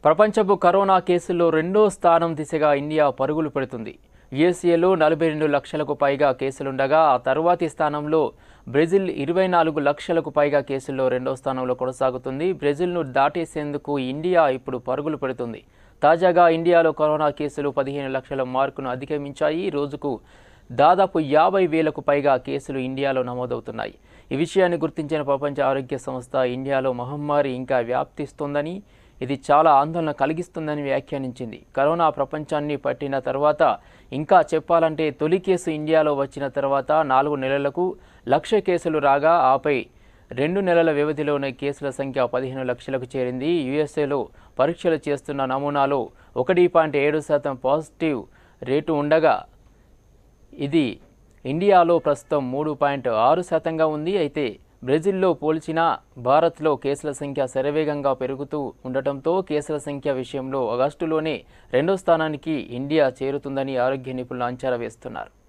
ప్రపంచపు కరోనా కేసుల్లో రెండో స్థానం దిశగా ఇండియా పరుగులు పెడుతుంది యుఎస్ఏలో నలభై రెండు లక్షలకు పైగా కేసులుండగా ఆ తరువాతి స్థానంలో బ్రెజిల్ ఇరవై నాలుగు లక్షలకు పైగా కేసుల్లో రెండో స్థానంలో కొనసాగుతుంది బ్రెజిల్ను దాటేసేందుకు ఇండియా ఇప్పుడు పరుగులు పెడుతుంది తాజాగా ఇండియాలో కరోనా కేసులు పదిహేను లక్షల మార్కును అధిగమించాయి రోజుకు దాదాపు యాభై వేలకు పైగా కేసులు ఇండియాలో నమోదవుతున్నాయి ఈ విషయాన్ని గుర్తించిన ప్రపంచ ఆరోగ్య సంస్థ ఇండియాలో మహమ్మారి ఇంకా వ్యాప్తిస్తోందని ఇది చాలా ఆందోళన కలిగిస్తుందని వ్యాఖ్యానించింది కరోనా ప్రపంచాన్ని పట్టిన తర్వాత ఇంకా చెప్పాలంటే తొలి కేసు ఇండియాలో వచ్చిన తర్వాత నాలుగు నెలలకు లక్ష కేసులు రాగా ఆపై రెండు నెలల వ్యవధిలోనే కేసుల సంఖ్య పదిహేను లక్షలకు చేరింది యుఎస్ఏలో పరీక్షలు చేస్తున్న నమూనాలో ఒకటి పాయింట్ ఏడు శాతం పాజిటివ్ రేటు ఉండగా ఇది ఇండియాలో ప్రస్తుతం మూడు పాయింట్ ఆరు శాతంగా ఉంది అయితే బ్రెజిల్లో పోల్చినా భారత్లో కేసుల సంఖ్య శరవేగంగా పెరుగుతూ ఉండటంతో కేసుల సంఖ్య విషయంలో ఆగస్టులోనే రెండో స్థానానికి ఇండియా చేరుతుందని ఆరోగ్య నిపుణులు అంచనా వేస్తున్నారు